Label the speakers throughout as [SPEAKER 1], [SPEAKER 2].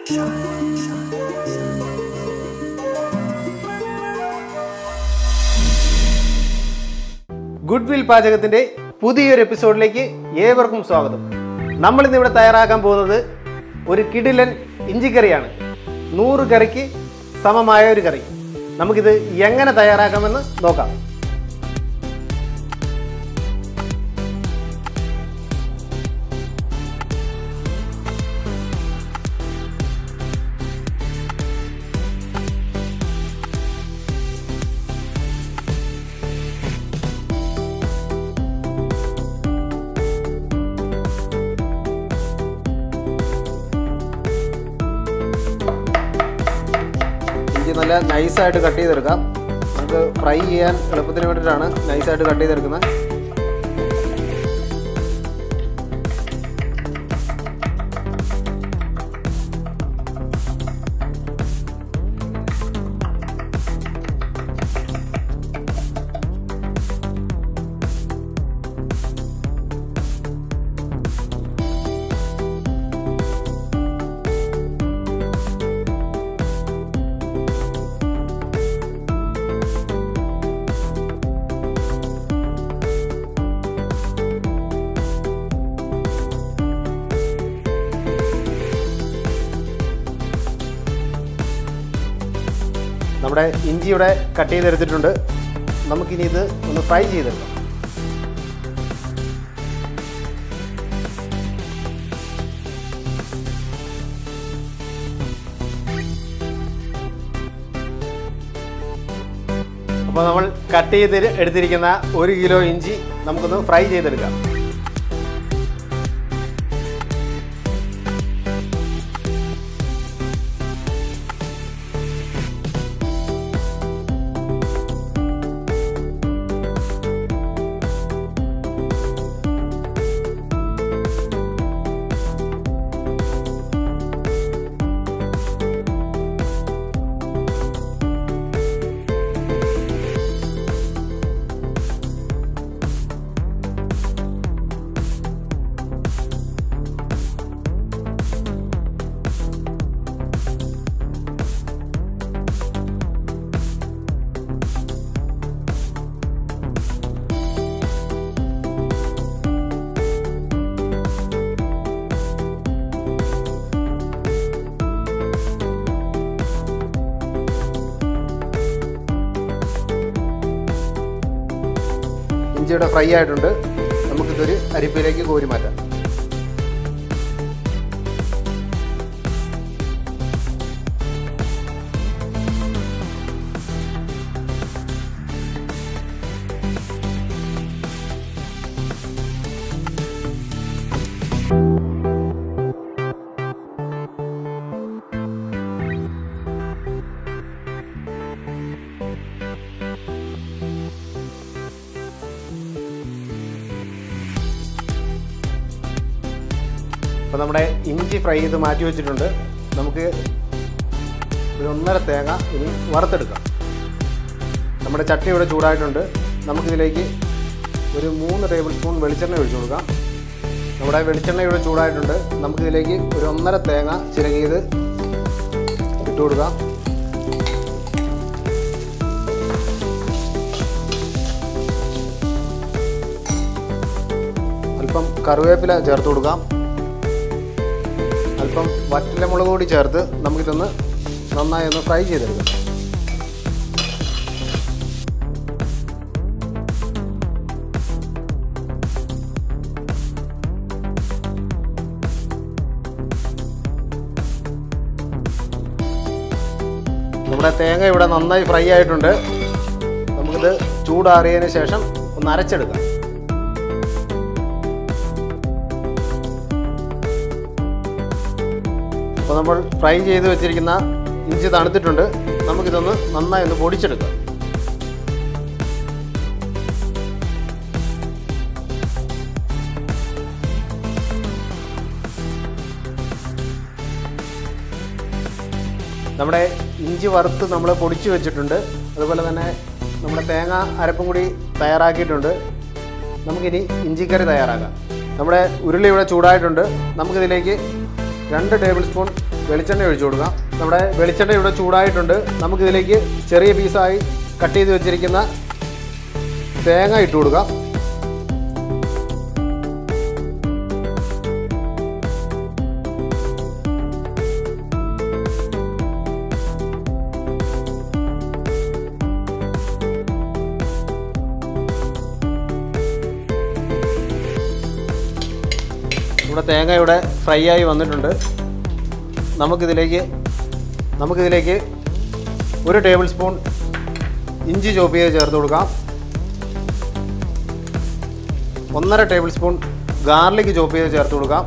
[SPEAKER 1] good will പാചകത്തിന്റെ പുതിയൊരു എപ്പിസോഡിലേക്ക് ഏവർക്കും സ്വാഗതം നമ്മൾ ഇന്ന് ഇവിടെ തയ്യാറാക്കാൻ പോകുന്നത് ഒരു കിടിലൻ ഇഞ്ചിക്കറിയാണ് നൂറ് കറിക്ക് സമമായ ഒരു കറി നമുക്കിത് എങ്ങനെ തയ്യാറാക്കാമെന്ന് നോക്കാം ഇഞ്ചി നല്ല നൈസായിട്ട് കട്ട് ചെയ്തെടുക്കാം നമുക്ക് ഫ്രൈ ചെയ്യാൻ എളുപ്പത്തിന് വേണ്ടിയിട്ടാണ് നൈസായിട്ട് കട്ട് ചെയ്തെടുക്കുന്നത് നമ്മുടെ ഇഞ്ചി ഇവിടെ കട്ട് ചെയ്തെടുത്തിട്ടുണ്ട് നമുക്കിനി ഇത് ഒന്ന് ഫ്രൈ ചെയ്തെടുക്കാം അപ്പോൾ നമ്മൾ കട്ട് ചെയ്ത് എടുത്തിരിക്കുന്ന ഒരു കിലോ ഇഞ്ചി നമുക്കൊന്ന് ഫ്രൈ ചെയ്തെടുക്കാം ഇഞ്ചിയുടെ ഫ്രൈ ആയിട്ടുണ്ട് നമുക്കിതൊരു അരിപ്പയിലേക്ക് കോരി മാറ്റാം അപ്പോൾ നമ്മുടെ ഇഞ്ചി ഫ്രൈ ചെയ്ത് മാറ്റി വെച്ചിട്ടുണ്ട് നമുക്ക് ഒരു ഒന്നര തേങ്ങ ഇനി വറുത്തെടുക്കാം നമ്മുടെ ചട്ടി ഇവിടെ ചൂടായിട്ടുണ്ട് നമുക്കിതിലേക്ക് ഒരു മൂന്ന് ടേബിൾ സ്പൂൺ വെളിച്ചെണ്ണ ഒഴിച്ചു കൊടുക്കാം നമ്മുടെ വെളിച്ചെണ്ണ ഇവിടെ ചൂടായിട്ടുണ്ട് നമുക്കിതിലേക്ക് ഒരു ഒന്നര തേങ്ങ ചിരകിയത് ഇട്ട് കൊടുക്കാം അല്പം കറിവേപ്പില ചേർത്ത് കൊടുക്കാം അല്പം വറ്റലമുളക് കൂടി ചേർത്ത് നമുക്കിതൊന്ന് നന്നായി ഒന്ന് ഫ്രൈ ചെയ്തെടുക്കാം നമ്മുടെ തേങ്ങ ഇവിടെ നന്നായി ഫ്രൈ ആയിട്ടുണ്ട് നമുക്കിത് ചൂടാറിയതിന് ശേഷം ഒന്ന് അരച്ചെടുക്കാം അപ്പോൾ നമ്മൾ ഫ്രൈ ചെയ്ത് വെച്ചിരിക്കുന്ന ഇഞ്ചി തണുത്തിട്ടുണ്ട് നമുക്കിതൊന്ന് നന്നായി ഒന്ന് പൊടിച്ചെടുക്കാം നമ്മുടെ ഇഞ്ചി വറുത്ത് നമ്മൾ പൊടിച്ചു വെച്ചിട്ടുണ്ട് അതുപോലെ തന്നെ നമ്മുടെ തേങ്ങ അരപ്പും കൂടി തയ്യാറാക്കിയിട്ടുണ്ട് നമുക്കിനി ഇഞ്ചിക്കറി തയ്യാറാക്കാം നമ്മുടെ ഉരുളി ഇവിടെ ചൂടായിട്ടുണ്ട് നമുക്കിതിലേക്ക് രണ്ട് ടേബിൾ സ്പൂൺ വെളിച്ചെണ്ണ ഒഴിച്ചു കൊടുക്കാം നമ്മുടെ വെളിച്ചെണ്ണ ഇവിടെ ചൂടായിട്ടുണ്ട് നമുക്കിതിലേക്ക് ചെറിയ പീസായി കട്ട് ചെയ്ത് വെച്ചിരിക്കുന്ന തേങ്ങ ഇട്ട് കൊടുക്കാം ഇവിടെ തേങ്ങ ഇവിടെ ഫ്രൈ ആയി വന്നിട്ടുണ്ട് നമുക്കിതിലേക്ക് നമുക്കിതിലേക്ക് ഒരു ടേബിൾ സ്പൂൺ ഇഞ്ചി ചോപ്പ് ചെയ്ത് ചേർത്ത് കൊടുക്കാം ഒന്നര ടേബിൾ സ്പൂൺ ഗാർലിക് ചോപ്പ് ചെയ്ത് ചേർത്ത് കൊടുക്കാം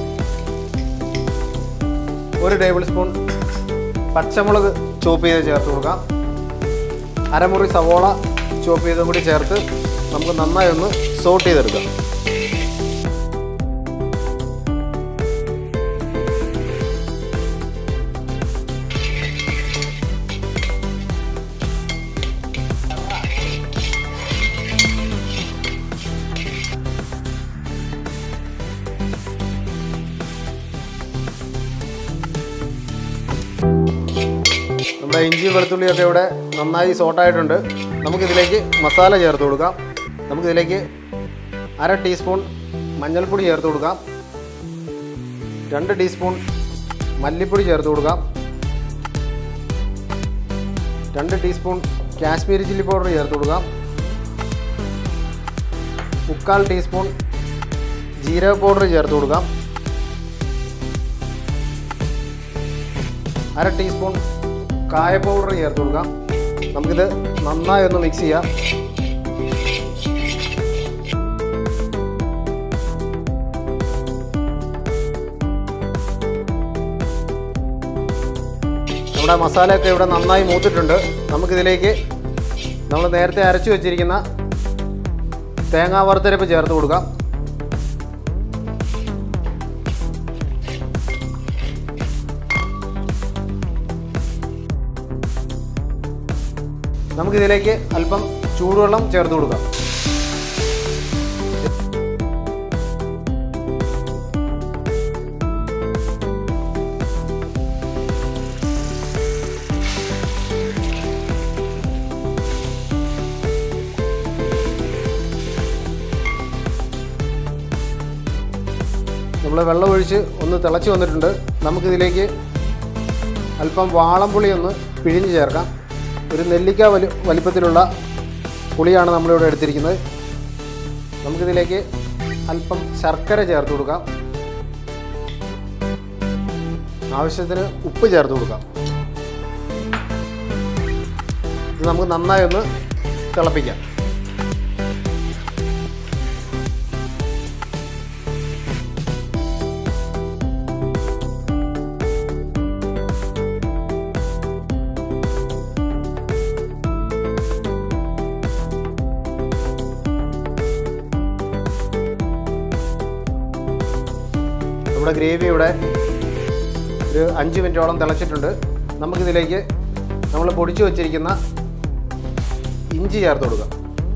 [SPEAKER 1] ഒരു ടേബിൾ സ്പൂൺ പച്ചമുളക് ചോപ്പ് ചെയ്ത് ചേർത്ത് കൊടുക്കാം അരമുറി സവോള ചോപ്പ് ചെയ്തും കൂടി ചേർത്ത് നമുക്ക് നന്നായി ഒന്ന് സോട്ട് ചെയ്തെടുക്കാം നമ്മുടെ ഇഞ്ചി വെളുത്തുള്ളിയൊക്കെ ഇവിടെ നന്നായി സോട്ടായിട്ടുണ്ട് നമുക്കിതിലേക്ക് മസാല ചേർത്ത് കൊടുക്കാം നമുക്കിതിലേക്ക് അര ടീസ്പൂൺ മഞ്ഞൾപ്പൊടി ചേർത്ത് കൊടുക്കാം രണ്ട് ടീസ്പൂൺ മല്ലിപ്പൊടി ചേർത്ത് കൊടുക്കാം രണ്ട് ടീസ്പൂൺ കാശ്മീരി ചില്ലി പൗഡർ ചേർത്ത് കൊടുക്കാം മുക്കാൽ ടീസ്പൂൺ ജീരക പൗഡർ ചേർത്ത് കൊടുക്കാം അര ടീസ്പൂൺ കായ പൗഡർ ചേർത്ത് കൊടുക്കാം നമുക്കിത് നന്നായി ഒന്ന് മിക്സ് ചെയ്യാം നമ്മുടെ മസാലയൊക്കെ ഇവിടെ നന്നായി മൂത്തിട്ടുണ്ട് നമുക്കിതിലേക്ക് നമ്മൾ നേരത്തെ അരച്ചു വെച്ചിരിക്കുന്ന തേങ്ങാ വറുത്തരപ്പ് ചേർത്ത് കൊടുക്കാം നമുക്കിതിലേക്ക് അല്പം ചൂടുവെള്ളം ചേർത്ത് കൊടുക്കാം നമ്മൾ വെള്ളം ഒഴിച്ച് ഒന്ന് തിളച്ച് വന്നിട്ടുണ്ട് നമുക്കിതിലേക്ക് അല്പം വാളംപുളി ഒന്ന് പിഴിഞ്ഞ് ചേർക്കാം ഒരു നെല്ലിക്ക വലി വലിപ്പത്തിലുള്ള പുളിയാണ് നമ്മളിവിടെ എടുത്തിരിക്കുന്നത് നമുക്കിതിലേക്ക് അല്പം ശർക്കര ചേർത്ത് കൊടുക്കാം ആവശ്യത്തിന് ഉപ്പ് ചേർത്ത് കൊടുക്കാം ഇത് നമുക്ക് നന്നായി ഒന്ന് തിളപ്പിക്കാം നമ്മുടെ ഗ്രേവി ഇവിടെ ഒരു അഞ്ച് മിനിറ്റോളം തിളച്ചിട്ടുണ്ട് നമുക്കിതിലേക്ക് നമ്മൾ പൊടിച്ചു വച്ചിരിക്കുന്ന ഇഞ്ചി ചേർത്ത് കൊടുക്കാം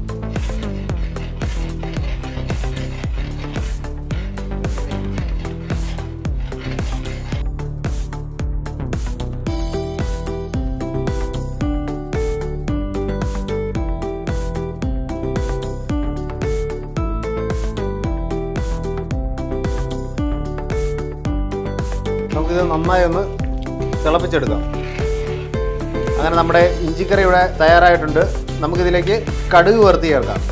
[SPEAKER 1] നമുക്കിത് നന്നായി ഒന്ന് തിളപ്പിച്ചെടുക്കാം അങ്ങനെ നമ്മുടെ ഇഞ്ചിക്കറി ഇവിടെ തയ്യാറായിട്ടുണ്ട് നമുക്കിതിലേക്ക് കടുക് വറുത്ത് ചേർക്കാം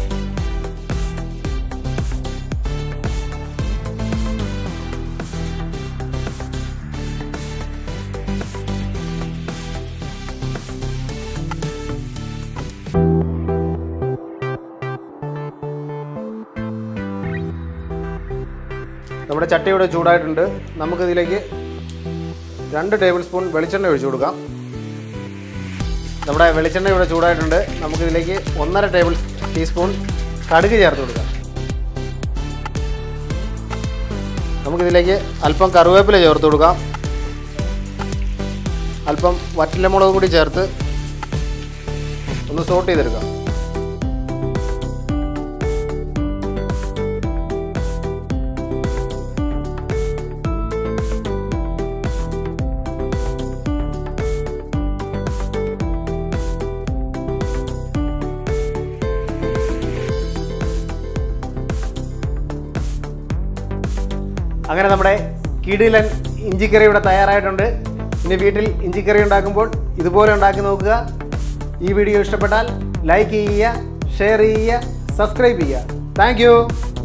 [SPEAKER 1] നമ്മുടെ ചട്ടി ഇവിടെ ചൂടായിട്ടുണ്ട് നമുക്കിതിലേക്ക് രണ്ട് ടേബിൾ സ്പൂൺ വെളിച്ചെണ്ണ ഒഴിച്ചു കൊടുക്കാം നമ്മുടെ വെളിച്ചെണ്ണ ഇവിടെ ചൂടായിട്ടുണ്ട് നമുക്കിതിലേക്ക് ഒന്നര ടേബിൾ ടീസ്പൂൺ കടുക് ചേർത്ത് കൊടുക്കാം നമുക്കിതിലേക്ക് അല്പം കറിവേപ്പില ചേർത്ത് കൊടുക്കാം അല്പം വറ്റലമുളക് കൂടി ചേർത്ത് ഒന്ന് സോട്ട് ചെയ്തെടുക്കാം അങ്ങനെ നമ്മുടെ കിടിലൻ ഇഞ്ചിക്കറി ഇവിടെ തയ്യാറായിട്ടുണ്ട് ഇനി വീട്ടിൽ ഇഞ്ചിക്കറി ഉണ്ടാക്കുമ്പോൾ ഇതുപോലെ ഉണ്ടാക്കി നോക്കുക ഈ വീഡിയോ ഇഷ്ടപ്പെട്ടാൽ ലൈക്ക് ചെയ്യുക ഷെയർ ചെയ്യുക സബ്സ്ക്രൈബ് ചെയ്യുക താങ്ക്